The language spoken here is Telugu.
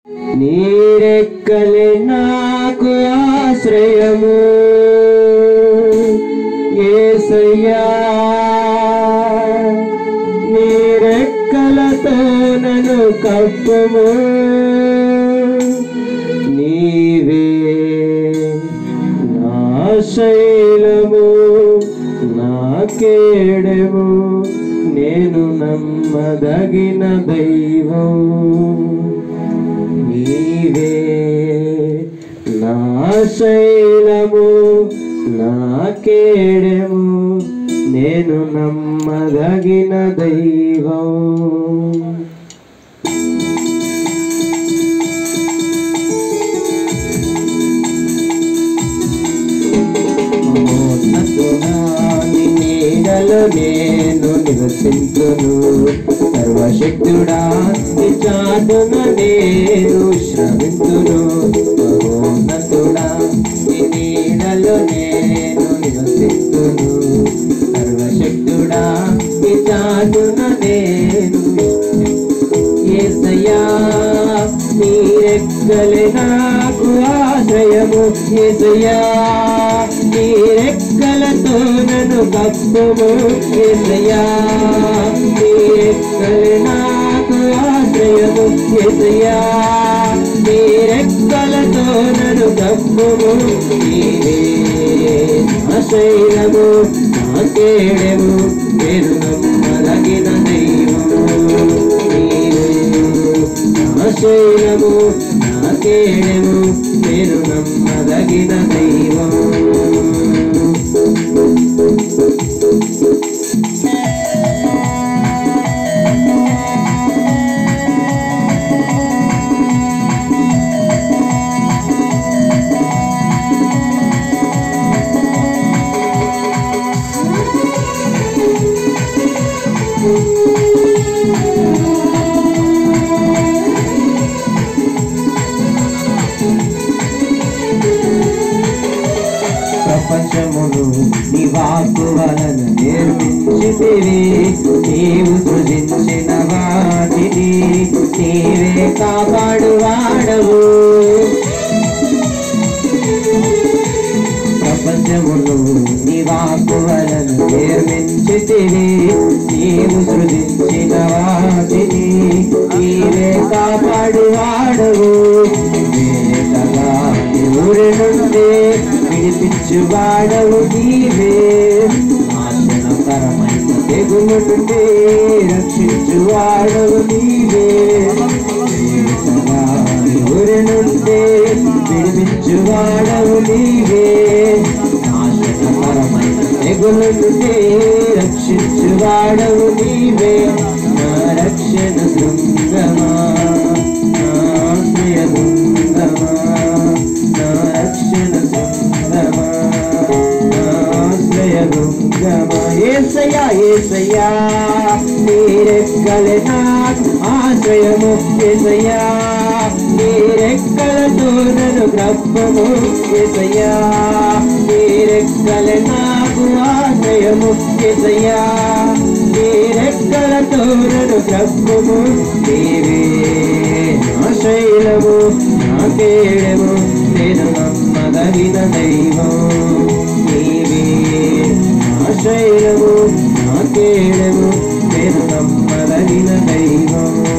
నీరెక్కలే నాకు ఆశ్రయము ఏసయ్యా నీరెక్కలతో నన్ను కప్పుము నీవే నా శైలము నా కేడము నేను నమ్మదగిన దైవం నీవే నా శైలము నా కేడము నేను నమ్మదగిన దైవం మహోన్నతుడా, నీ నీడలో నేను నివసించును సర్వశక్తుడా నీ చాటున నేను శ్రమించును మహోన్నతుడా నీ నీడలో నేను నివసించును సర్వశక్తుడా నీ చాటున నేను ఏసయ్యా నీరెక్కలే నాకు ఆశ్రయము ఏసయ్యా నీరెక్కలతో నన్ను కప్పుము ఏసయ్యా నీరెక్కలే నాకు ఆశ్రయము ఏసయ్యా నీరెక్కలతో నన్ను కప్పుము నీవే నా శైలము నా కేడము నేను నమ్మదగిన దైవము నీవే నా శైలము నా కేడము నేను నమ్మదగిన దైవం ప్రపంచమును నీ వాక్కు వలన నిర్మించితివి నీవు సృజించిన వాటిని నీవే కాపాడు వాడవు ప్రపంచమును నీ వాక్కు వలన నిర్మించితివి నీవు సృజించిన వాటిని నీవే కాపాడు వాడవు వేటగా ఊరి నుండి విడిపించు వాడవు నీవే నాశనకరమైన తెగులు నుండి రక్షించు వాడవు నీవే వేటగా ఊరి నుండి విడిపించు వాడవు నీవే నాశనకరమైన తెగులు నుండి రక్షించు వాడవు నీవే నా రక్షణ శృంగమా నా ఆశ్రయ బృంగమా నా రక్షణ శృంగమా నా ఆశ్రయ బృంగమా ఏసయ్యా ఏసయ్యా నీరెక్కలే నాకు ఆశ్రయము ఏసయ్యా నీరెక్కలతో నన్ను గ్రప్పము ఏసయ్యా నీరెక్కలే నాకు ఆశ్రయము ఏసయ్యా నీరెక్కలతో నన్ను గ్రప్పము నీవే నా శైలము నా కేడము నేను నమ్మదగిన దైవం నీవే నా శైలము నా కేడము నేను నమ్మదగిన దైవం